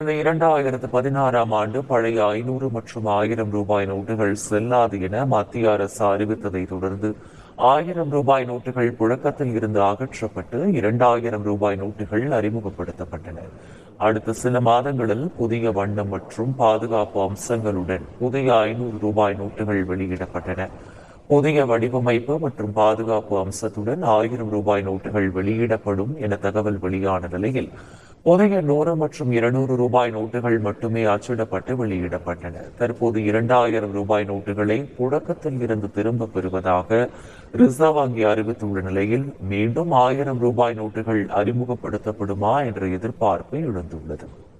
இந்த இரண்டாயிரத்து பதினாறாம் ஆண்டு பழைய ஐநூறு மற்றும் ஆயிரம் ரூபாய் நோட்டுகள் செல்லாது என மத்திய அரசு அறிவித்ததை தொடர்ந்து ஆயிரம் ரூபாய் நோட்டுகள் புழக்கத்தில் இருந்து அகற்றப்பட்டு இரண்டாயிரம் ரூபாய் நோட்டுகள் அறிமுகப்படுத்தப்பட்டன அடுத்த சில மாதங்களில் புதிய வண்ணம் மற்றும் பாதுகாப்பு அம்சங்களுடன் புதிய ஐநூறு ரூபாய் நோட்டுகள் வெளியிடப்பட்டன புதிய வடிவமைப்பு மற்றும் பாதுகாப்பு அம்சத்துடன் ஆயிரம் ரூபாய் நோட்டுகள் வெளியிடப்படும் என தகவல் வெளியான நிலையில் புதிய நூறு மற்றும் இருநூறு ரூபாய் நோட்டுகள் மட்டுமே அச்சிடப்பட்டு வெளியிடப்பட்டன தற்போது இரண்டாயிரம் ரூபாய் நோட்டுகளை புழக்கத்தில் இருந்து திரும்ப பெறுவதாக ரிசர்வ் வங்கி அறிவித்துள்ள நிலையில் மீண்டும் ஆயிரம் ரூபாய் நோட்டுகள் அறிமுகப்படுத்தப்படுமா என்ற எதிர்பார்ப்பு எழுந்துள்ளது